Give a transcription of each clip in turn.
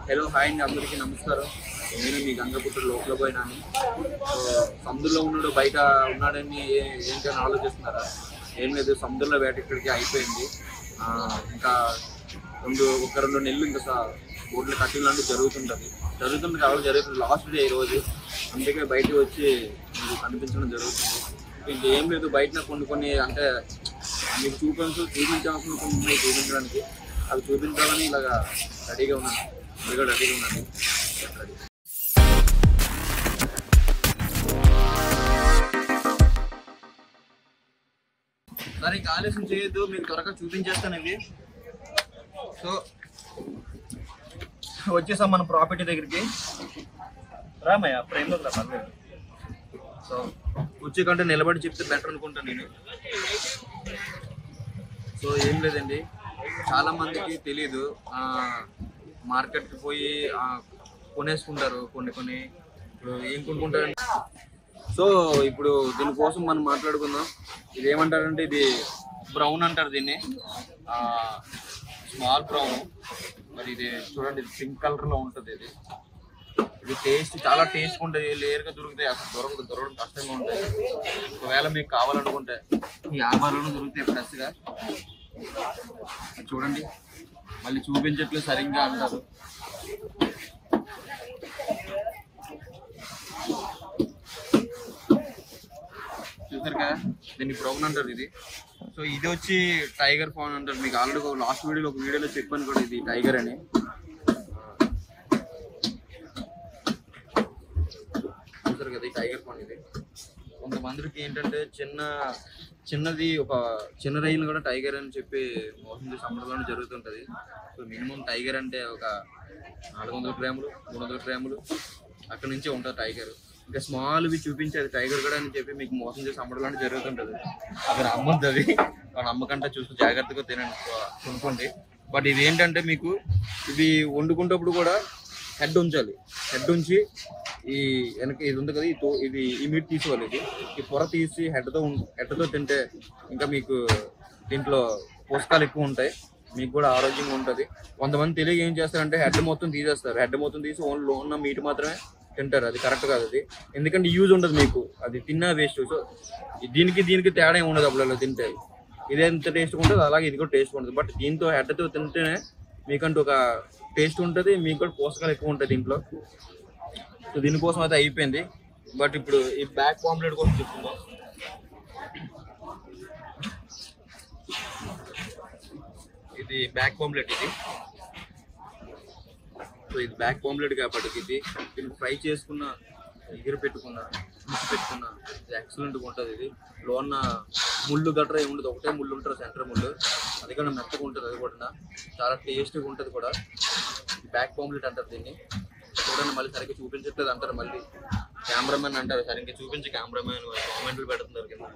Hello hi అండి అందరికీ నమస్కారం నేను మీ గంగపుత్ర లోపల పోయినాను సో సముద్రంలో ఉన్నాడు బయట ఉన్నాడని ఏ- ఏంటని ఆలోచిస్తున్నారా ఏం లేదు సముద్రంలో వేట ఇక్కడికి అయిపోయింది ఆ, ఇంకా రెండు ఒక రెండు నెలలు ఇంకా స- బోట్లు కట్టిన లాంటి జరుగుతుంటుంది జరుగుతుంది కాబట్టి జరుగుతుంది లాస్ట్ డే ఈ రోజు అందుకే బయటకు వచ్చి మీకు కనిపించడం జరుగుతుంది ఇంకా ఏం లేదు బయట కొన్ని కొన్ని అంటే మీకు చూపించు చూపించాల్సిన కొన్ని ఉన్నాయి చూపించడానికి అవి చూపించాలని ఇలాగా రెడీగా ఉన్నాను మీరు కూడా రెడీగా ఉన్నాను రెడీ సరే ఇంకా ఆలస్యం చేయొద్దు మీకు త్వరగా చూపించేస్తాను ఇవి సో వచ్చేసాం మన ప్రాపర్టీ దగ్గరికి రామయ్య ఫ్రేమ్లోకి రా పర్లేదు సో వచ్చే కంటే నిలబడి చెప్తే బెటర్ అనుకుంటాను నేను సో ఏం లేదండి చాలా మందికి తెలియదు మార్కెట్కి పోయి ఆ, కొనేసుకుంటారు కొన్ని కొన్ని ఇప్పుడు ఏం కొనుక్కుంటారు సో ఇప్పుడు దీనికోసం మనం మాట్లాడుకుందాం ఇది ఏమంటారంటే ఇది బ్రౌన్ అంటారు దీన్ని స్మాల్ బ్రౌన్ మరి ఇది చూడండి ఇది పింక్ కలర్ లో ఉంటుంది ఇది ఇది టేస్ట్ చాలా టేస్ట్ ఉంటుంది లేయర్గా దొరుకుతాయి అసలు దొరకదు దొరకడం కష్టంగా ఉంటాయి ఒకవేళ మీకు కావాలనుకుంటే ఈ ఆభరణలు దొరుకుతాయి ఫ్రెష్గా చూడండి మళ్ళీ చూపించట్లు సరిగ్గా అంటారు చూసారు కదా దీన్ని బ్రౌన్ అంటారు ఇది సో ఇది వచ్చి టైగర్ ఫోన్ అంటారు మీకు ఆల్రెడీ ఒక లాస్ట్ వీడియోలో ఒక వీడియోలో చెప్పాను కూడా ఇది టైగర్ అని చూసారు కదా ఈ టైగర్ ఫోన్ ఇది కొంతమందికి ఏంటంటే చిన్న చిన్నది ఒక చిన్న రైలు కూడా టైగర్ అని చెప్పి మోసం చేసి అమ్మడంలో జరుగుతుంటది సో మినిమం టైగర్ అంటే ఒక నాలుగు వందల గ్రాములు మూడు వందల గ్రాములు అక్కడ నుంచే ఉంటుంది టైగర్ ఇంకా స్మాల్వి చూపించేది టైగర్ కూడా అని చెప్పి మీకు మోసం చేసి అమ్మడం జరుగుతుంటది అక్కడ అమ్మొద్దు అది వాళ్ళ అమ్మకంటే చూసి జాగ్రత్తగా తినండి కొనుక్కోండి బట్ ఇది ఏంటంటే మీకు ఇవి వండుకునేటప్పుడు కూడా హెడ్ ఉంచాలి హెడ్ ఉంచి ఈ వెనక ఇది ఉంది కదా ఈ తో ఇది ఈ మీట్ తీసుకోవాలి ఇది ఈ పొర తీసి హెడ్తో హెడ్తో తింటే ఇంకా మీకు దీంట్లో పోషకాలు ఎక్కువ ఉంటాయి మీకు కూడా ఆరోగ్యంగా ఉంటుంది కొంతమంది తెలియక ఏం చేస్తారంటే హెడ్ మొత్తం తీసేస్తారు హెడ్ మొత్తం తీసి ఓన్లీ ఉన్న మీట్ మాత్రమే తింటారు అది కరెక్ట్ కాదు అది ఎందుకంటే యూజ్ ఉండదు మీకు అది తిన్నా వేస్ట్ సో దీనికి దీనికి తేడా ఏమి ఉండదు అప్పుడు తింటే ఇదే ఎంత టేస్ట్ ఉంటుంది అలాగే ఇది కూడా టేస్ట్ ఉంటుంది బట్ దీంతో హెడ్తో తింటేనే మీకంటూ ఒక టేస్ట్ ఉంటుంది మీకు కూడా పోషకాలు ఎక్కువ ఉంటాయి దీంట్లో సో దీనికోసం అయితే అయిపోయింది బట్ ఇప్పుడు ఈ బ్యాక్ పాంప్లెట్ కోసం చెప్తుందాం ఇది బ్యాక్ పాంప్లెట్ ఇది సో ఇది బ్యాక్ పాంప్లెట్ కాబట్టి ఇది దీన్ని ఫ్రై చేసుకున్న ఎగిరి పెట్టుకున్న ముసి పెట్టుకున్న ఇది ఎక్సలెంట్గా ఉంటుంది ఇది లోన ముళ్ళు గట్రా ఏమి ఉండదు ఒకటే ముళ్ళు ఉంటుంది సెంటర్ ముళ్ళు అది కూడా మెత్తగా ఉంటుంది అది కూడా చాలా టేస్ట్గా ఉంటుంది కూడా బ్యాక్ పాంప్లెట్ అంటారు దీన్ని చూడండి మళ్ళీ సరిగ్గా చూపించట్లేదు అంటారు మళ్ళీ కెమెరామెన్ అంటారు సరిగ్గా చూపించి కెమెరామెన్ కామెంట్లు పెడుతున్నారు కింద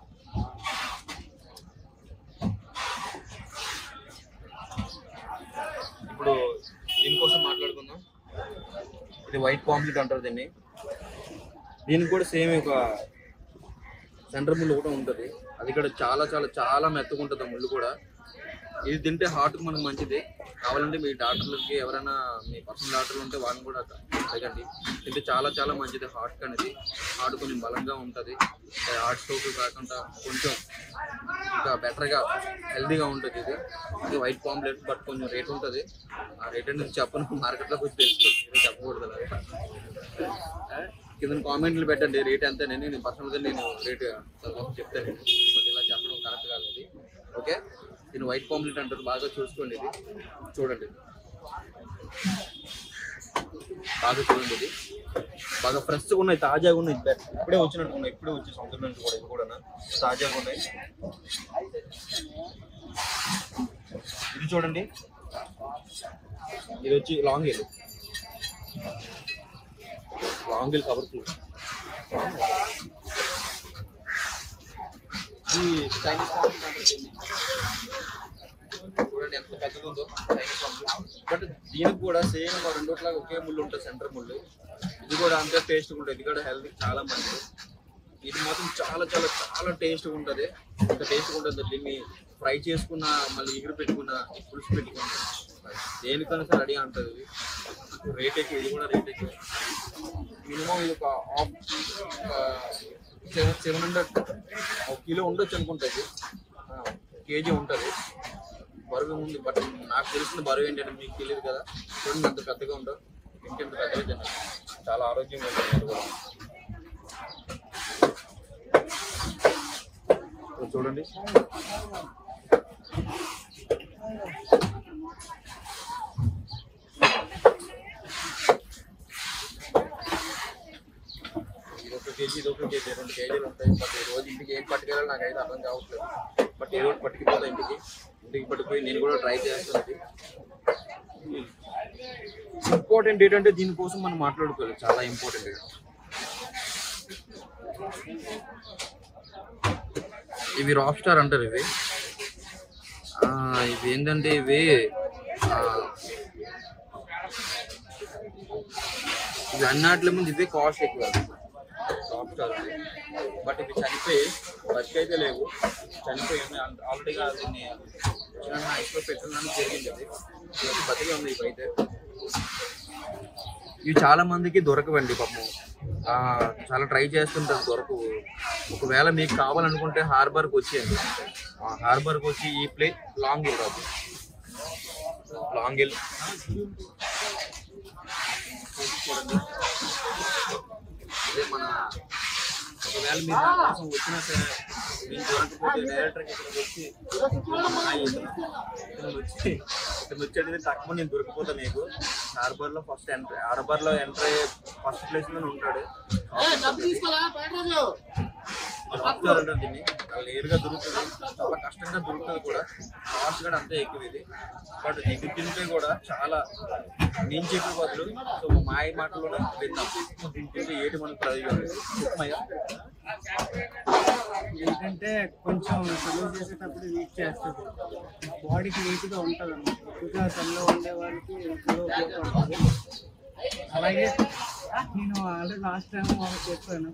ఇప్పుడు దీనికోసం మాట్లాడుకుందాం ఇది వైట్ పాంప్లెట్ అంటారు దీన్ని దీనికి కూడా సేమ్ ఒక సెంటర్ ముళ్ళు కూడా ఉంటుంది అది కూడా చాలా చాలా చాలా మెత్తగా ఉంటుంది ఆ ముళ్ళు కూడా ఇది తింటే హార్ట్కి మనకు మంచిది కావాలంటే మీ డాక్టర్లకి ఎవరైనా మీ పర్సనల్ డాక్టర్లు ఉంటే వాళ్ళని కూడా అడగండి తింటే చాలా చాలా మంచిది హార్ట్ అనేది హార్ట్ కొంచెం బలంగా ఉంటుంది హార్ట్ స్ట్రోక్ కాకుండా కొంచెం ఇంకా బెటర్గా హెల్దీగా ఉంటుంది ఇది ఇది వైట్ పాంప్లెట్ బట్ కొంచెం రేట్ ఉంటుంది ఆ రేట్ అనేది చెప్పను మార్కెట్లోకి వచ్చి తెలుస్తుంది మీరే చెప్పకూడదు కదా కింద కామెంట్లు పెట్టండి రేట్ ఎంత నేను నేను పర్సనల్గా నేను రేట్ చెప్తాను నేను బట్ ఇలా చెప్పడం కరెక్ట్ కాదు అది ఓకే దీన్ని వైట్ పాంప్లెట్ అంటారు బాగా చూసుకోండి ఇది చూడండి బాగా చూడండి ఇది బాగా ఫ్రెష్గా ఉన్నాయి తాజాగా ఉన్నాయి బె- ఇప్పుడే వచ్చినట్టు ఉన్నాయి ఇప్పుడే వచ్చి సొంతం నుంచి కూడా ఇది కూడా తాజాగా ఉన్నాయి ఇది చూడండి ఇది వచ్చి long L long L cover ఇది చైనీస్ కాంప్లెట్ అంటారు దీన్ని. చూడండి ఎంత పెద్దగా ఉందో చైనీస్ కాంప్లెట్ బట్ దీనికి కూడా సేమ్ రెండోట్లాగా ఒకే ముళ్ళు ఉంటుంది సెంటర్ ముళ్ళు ఇది కూడా అంతే టేస్ట్ ఉంటుంది ఇది కూడా హెల్త్ చాలా మంచిది ఇది మాత్రం చాలా చాలా చాలా టేస్ట్ ఉంటుంది ఇంత టేస్ట్ ఉంటుంది దీన్ని ఫ్రై చేసుకున్న మళ్ళీ ఎగురు పెట్టుకున్న పులుసు పెట్టుకున్న దేనికైనా సరే రెడీ ఉంటుంది ఇది రేట్ ఎక్కువ ఇది కూడా రేట్ ఎక్కువ మినిమం ఇది ఒక హాఫ్ సెవెన్ సెవెన్ హండ్రెడ్ ఒక కిలో ఉండొచ్చు అనుకుంటా ఇది కేజీ ఉంటుంది బరువు ఉంది బట్ నాకు తెలిసిన బరువు ఏంటంటే మీకు తెలియదు కదా చూడండి అంత పెద్దగా ఉండవు ఇంకెంత పెద్దగా తినాలి చాలా ఆరోగ్యంగా ఉంటుంది ఇది కూడా. ఇక్కడ చూడండి ఇది ఒక కేజీ ఇది ఒక కేజీ రెండు కేజీలు ఉంటాయి బట్ ఈ రోజు ఇంటికి ఏం పట్టుకెళ్ళాలి నాకు అయితే అర్థం కావట్లేదు బట్ ఏదో ఒకటి పట్టుకుపోతా ఇంటికి ఇంటికి పట్టుకుపోయి నేను కూడా ట్రై చేస్తాను ఇంపార్టెంట్ ఏంటంటే దీనికోసం మనం మాట్లాడుకోవాలి చాలా ఇంపార్టెంట్ ఇవి రాక్ స్టార్ అంటారు ఇవి ఆ, ఇవి ఏంటంటే ఇవి ఆ, ఇవి అన్నట్ల ముందు ఇవే కాస్ట్ ఎక్కువ రాక్ స్టార్ బట్ ఇవి చనిపోయి బతికైతే లేవు చనిపోయి ఆల్రెడీగా దీన్ని చిన్న ఐస్లో పెట్టడానికి జరిగింది అది ఇవి బతికే ఉంది ఇవైతే ఇవి చాలా మందికి దొరకవండి పాపం ఆ, చాలా ట్రై చేస్తుంటారు దొరకవు ఒకవేళ మీకు కావాలనుకుంటే హార్బర్కి వచ్చేయండి ఆ హార్బర్కి వచ్చి ఈ ప్లేట్ లాంగ్ హిల్ రాదు లాంగ్ హిల్ చూడండి ఇదే మన ఒకవేళ మీరు నా కోసం వచ్చినా సరే నేను దొరకపోతే డైరెక్టర్కి ఇక్కడికి వచ్చి "ఆ, ఇతను ఇతను వచ్చి ఇతను వచ్చేది తక్కువ నేను దొరికిపోతా మీకు హార్బర్ లో ఫస్ట్ ఎంట్రీ హార్బర్ లో ఎంటర్ అయ్యే ఫస్ట్ ప్లేస్ లో ఉంటాడు రాస్తారు అంటారు దీన్ని చాలా లేరుగా దొరుకుతుంది చాలా కష్టంగా దొరుకుతుంది కూడా కాస్ట్ కూడా అంతే ఎక్కువ ఇది బట్ ఇది తింటే కూడా చాలా నేను చెప్పే బదులు సో మాయ మాటలోనే విన్నాం దీన్ని తింటే ఏటి మనకు ప్రయోజనం చెప్పమయ్యా ఏంటంటే కొంచెం సర్వ్ చేసేటప్పుడు వీక్ చేస్తుంది బాడీకి నీట్గా ఉంటుంది అన్నమాట ఎక్కువగా చల్ల ఉండే వాళ్ళకి ఎక్కువగా ఉపయోగపడుతుంది అలాగే నేను ఆల్రెడీ లాస్ట్ టైం వాళ్ళకి చెప్పాను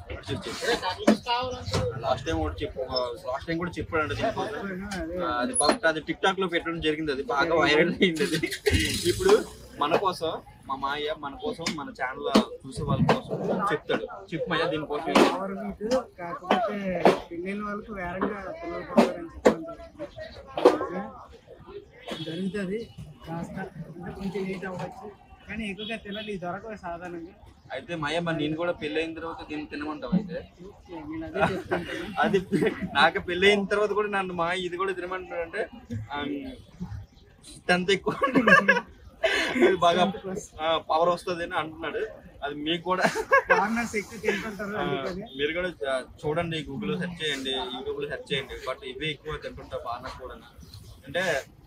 లాస్ట్ టైం ఒకటి చెప్పు లాస్ట్ టైం కూడా చెప్పాడు అండి చెప్పాను అదే ఆ, అది బాగా అది టిక్ టాక్ లో పెట్టడం జరిగింది అది బాగా వైరల్ అయింది అది ఇప్పుడు మన కోసం మా మాయ మన కోసం మన ఛానల్ చూసే వాళ్ళ కోసం చెప్తాడు చెప్పమయ్యా దీనికోసం పవర్ వీక్ కాకపోతే పెళ్ళైన వాళ్ళకి వేరంగా పిల్లలు పుడతారని చెప్పడం జరిగింది. జరుగుతుంది కాస్త అంటే కొంచెం లేట్ అవ్వచ్చు కానీ ఎక్కువగా తినాలి దొరకవు సాధారణంగా అయితే మాయ మరి నేను కూడా పెళ్లి అయిన తర్వాత దీన్ని తినమంటావు అయితే నేను అదే చెప్తుంటాను అది నాకు పెళ్లి అయిన తర్వాత కూడా నన్ను మా ఇది కూడా తినమంటున్నాడు అంటే అంత ఎక్కువ అది బాగా పవర్ వస్తుంది అని అంటున్నాడు అది మీకు కూడా ఫారినర్స్ ఎక్కువ తింటుంటారు ఆ, అందుకని మీరు కూడా ఆ, చూడండి గూగుల్ లో సెర్చ్ చేయండి యూట్యూబ్ లో సెర్చ్ చేయండి బట్ ఇవే ఎక్కువ తింటుంటారు బాగా కూడా అంటే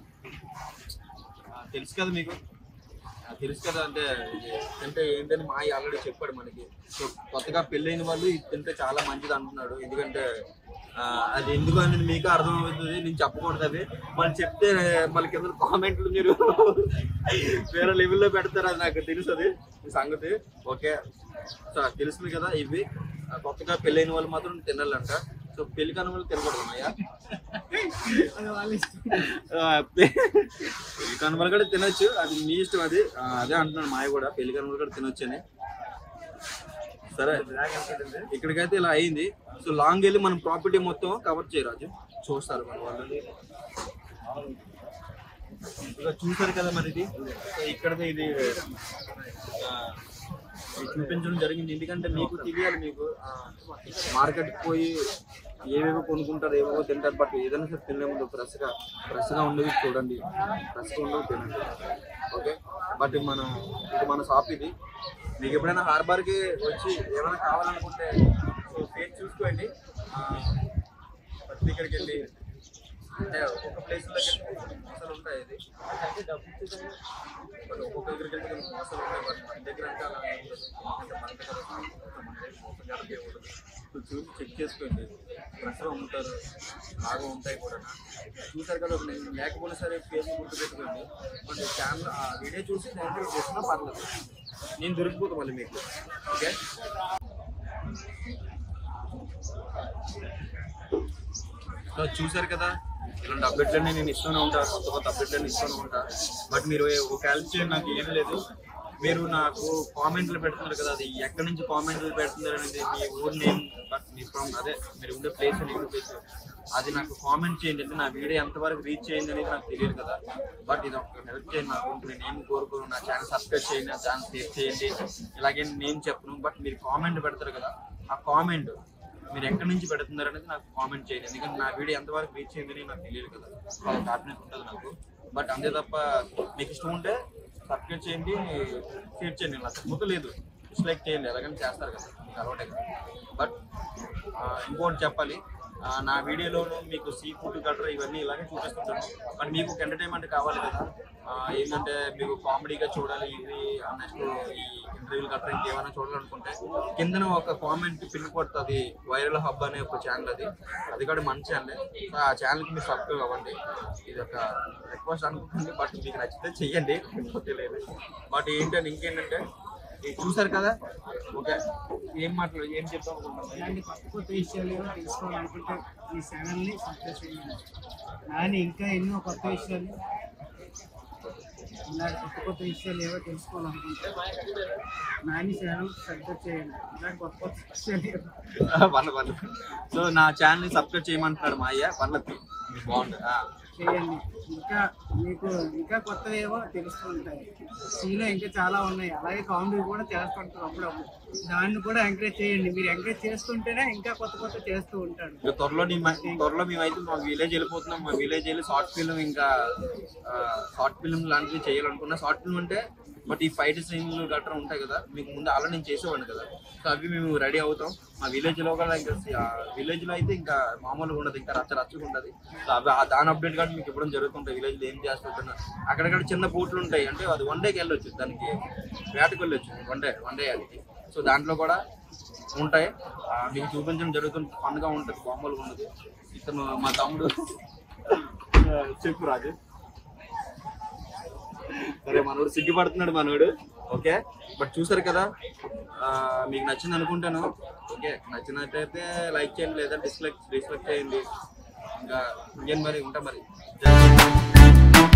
ఆ, తెలుసు కదా మీకు ఆ, తెలుసు కదా అంటే ఇది తింటే ఏంటని మా ఆల్రెడీ చెప్పాడు మనకి సో కొత్తగా పెళ్ళైన వాళ్ళు ఇది తింటే చాలా మంచిది అంటున్నాడు ఎందుకంటే ఆ, అది ఎందుకు అనేది మీకు అర్థమవుతుంది నేను చెప్పకూడదు అవి మళ్ళీ చెప్తే మళ్ళీ కింద కామెంట్లు మీరు వేరే లెవెల్లో పెడతారు అది నాకు తెలుసు అది ఈ సంగతి ఓకే సో తెలుస్తుంది కదా ఇవి ఆ, కొత్తగా పెళ్ళైన వాళ్ళు మాత్రం తినాలంట సో పెళ్లి కాని వాళ్ళు తినకూడదు అయ్యా అది వాళ్ళ ఇష్టం పెళ్లి కాని వాళ్ళు కూడా తినొచ్చు అది మీ ఇష్టం అది ఆ, అదే అంటున్నాను మాయ కూడా పెళ్లి కాని వాళ్ళు కూడా తినొచ్చు అని సరే ఇక్కడికైతే ఇలా అయింది సో లాంగ్ వెళ్ళి మనం ప్రాపర్టీ మొత్తం కవర్ చేయరాజు చూస్తారు మన వాళ్ళని ఇక చూసారు కదా మరి ఇది సో ఇక్కడదే ఇది ఆ, ఇది చూపించడం జరిగింది ఎందుకంటే మీకు తెలియాలి మీకు మార్కెట్ పోయి ఏవేవో కొనుక్కుంటారు ఏవేవో తింటారు బట్ ఏదైనా సరే తినే ముందు ఫ్రెష్గా ఫ్రెష్గా ఉండేవి చూడండి ఫ్రెష్గా ఉండేవి తినండి ఓకే బట్ మన ఇది మన షాప్ ఇది మీకు ఎప్పుడైనా హార్బర్కి వచ్చి ఏమైనా కావాలనుకుంటే సో పేజ్ చూసుకోండి ఆ, ప్రతి ఇక్కడికి వెళ్ళి అంటే ఒక్కొక్క ప్లేస్ దగ్గర మోసాలు ఉంటాయి ఇది అంటే డబ్బు ఇచ్చేటప్పుడు బట్ ఒక్కొక్క దగ్గరికి వెళ్తే కొన్ని మోసాలు ఉంటాయి బట్ మన దగ్గర అంటే అలా ఏం ఉండదు ఎందుకంటే మన దగ్గర మన దగ్గర మోసం జరగకే ఉండదు సో చూసి చెక్ చేసుకోండి ఫ్రెష్గా అమ్ముతారు బాగా ఉంటాయి కూడా చూసారు కదా ఒక నేను లేకపోయినా సరే ఫేస్ గుర్తు పెట్టుకోండి బట్ ఛానల్ ఆ వీడియో చూసి నేను చేసినా పర్లేదు నేను దొరికిపోతాను మళ్ళీ మీకు ఓకే సో చూసారు కదా ఇలాంటి అప్డేట్లన్నీ నేను ఇస్తూనే ఉంటా కొత్త కొత్త అప్డేట్లన్నీ ఇస్తూనే ఉంటా బట్ మీరు ఒక క్యాల్కులేట్ నాకు ఏం లేదు మీరు నాకు కామెంట్లు పెడుతున్నారు కదా అది ఎక్కడి నుంచి కామెంట్లు పెడుతున్నారు అనేది మీ ఊరు నేమ్ బట్ మీ ఫ్రమ్ అదే మీరు ఉండే ప్లేస్ ఊరు ప్లేస్ అది నాకు కామెంట్ చేయండి అంటే నా వీడియో ఎంతవరకు రీచ్ చేయండి అనేది నాకు తెలియదు కదా బట్ ఇది ఒక హెల్ప్ చేయండి నాకు నేను ఏం కోరుకోను నా ఛానల్ సబ్స్క్రైబ్ చేయండి నా ఛానల్ షేర్ చేయండి ఇలాగే నేను చెప్పను బట్ మీరు కామెంట్ పెడతారు కదా ఆ కామెంట్ మీరు ఎక్కడి నుంచి పెడుతున్నారు అనేది నాకు కామెంట్ చేయండి ఎందుకంటే నా వీడియో ఎంతవరకు రీచ్ అయిందని నాకు తెలియదు కదా చాలా హ్యాపీనెస్ ఉంటుంది నాకు బట్ అంతే తప్ప మీకు ఇష్టం ఉంటే సబ్స్క్రైబ్ చేయండి షేర్ చేయండి నాకు ముద్దు లేదు డిస్లైక్ చేయండి ఎలాగైనా చేస్తారు కదా మీకు అలవాటే కదా బట్ ఇంకోటి చెప్పాలి ఆ, నా వీడియోలోను మీకు సీ ఫుడ్ గట్రా ఇవన్నీ ఇలాగే చూపిస్తుంటాను బట్ మీకు ఒక ఎంటర్టైన్మెంట్ కావాలి కదా ఆ, ఏంటంటే మీకు కామెడీగా చూడాలి ఇది నెక్స్ట్ ఈ ఇంటర్వ్యూలు గట్రా ఇంకేమైనా చూడాలనుకుంటే కిందన ఒక కామెంట్ పిన్ కొడుతుంది వైరల్ హబ్ అనే ఒక ఛానల్ అది అది కూడా మన ఛానల్ సో ఆ ఛానల్కి మీరు సబ్స్క్రైబ్ అవ్వండి ఇది ఒక రిక్వెస్ట్ అనుకుంటుంది బట్ మీకు నచ్చితే చెయ్యండి లేకపోతే లేదు బట్ ఏంటంటే ఇంకేంటంటే ఇది చూసారు కదా ఓకే ఏం మాట్లాడు ఏం చెప్తాం అనుకుంటున్నాం ఇలాంటి కొత్త కొత్త విషయాలు ఏమో తెలుసుకోవాలనుకుంటే ఈ ఛానల్ని సబ్స్క్రైబ్ చేయండి నాని ఇంకా ఎన్నో కొత్త విషయాలు ఇలాంటి కొత్త కొత్త విషయాలు ఏవో తెలుసుకోవాలనుకుంటే నాని ఛానల్ సబ్స్క్రైబ్ చేయండి ఇలాంటి కొత్త కొత్త విషయాలు ఏవో వన్ వన్ సో నా ఛానల్ని సబ్స్క్రైబ్ చేయమంటున్నాడు మా అయ్య వన్లకి బాగుంది ఆ. చేయండి ఇంకా మీకు ఇంకా కొత్తవి ఏవో తెలుస్తూ ఉంటాయి సీలో ఇంకా చాలా ఉన్నాయి అలాగే కామెడీ కూడా చేస్తుంటారు అప్పుడప్పుడు దాన్ని కూడా ఎంకరేజ్ చేయండి మీరు ఎంకరేజ్ చేస్తుంటేనే ఇంకా కొత్త కొత్త చేస్తూ ఉంటాడు ఇక త్వరలో నీ మ- త్వరలో మేమైతే మా విలేజ్ వెళ్ళిపోతున్నాం మా విలేజ్ వెళ్ళి షార్ట్ ఫిల్మ్ ఇంకా షార్ట్ ఫిల్మ్ లాంటివి చేయాలనుకున్నా షార్ట్ ఫిల్మ్ అంటే బట్ ఈ ఫైట్ సీన్లు గట్రా ఉంటాయి కదా మీకు ముందు అలా నేను చేసేవాడిని కదా సో అవి మేము రెడీ అవుతాం మా విలేజ్ లో కూడా ఇంకా విలేజ్ లో అయితే ఇంకా మామూలుగా ఉండదు ఇంకా రచ్చ రచ్చగా ఉంటుంది సో అవి ఆ దాని అప్డేట్ కూడా మీకు ఇవ్వడం జరుగుతుంటాయి విలేజ్ లో ఏం చేస్తున్నా అక్కడక్కడ చిన్న బోట్లు ఉంటాయి అంటే అది వన్ డేకి వెళ్ళొచ్చు దానికి వేటకు వెళ్ళొచ్చు వన్ డే వన్ డే అది సో దాంట్లో కూడా ఉంటాయి ఆ, మీకు చూపించడం జరుగుతుంది ఫన్ గా ఉంటుంది మామూలుగా ఉండదు ఇతను మా తమ్ముడు ఆ, చెప్పు రాజు సరే మనోడు సిగ్గుపడుతున్నాడు మనోడు ఓకే బట్ చూసారు కదా ఆ, మీకు నచ్చింది అనుకుంటాను ఓకే నచ్చినట్టయితే లైక్ చేయండి లేదా డిస్లైక్ డిస్లైక్ చేయండి ఇంకా ఇంకేం మరి ఉంటా మరి జై హింద్.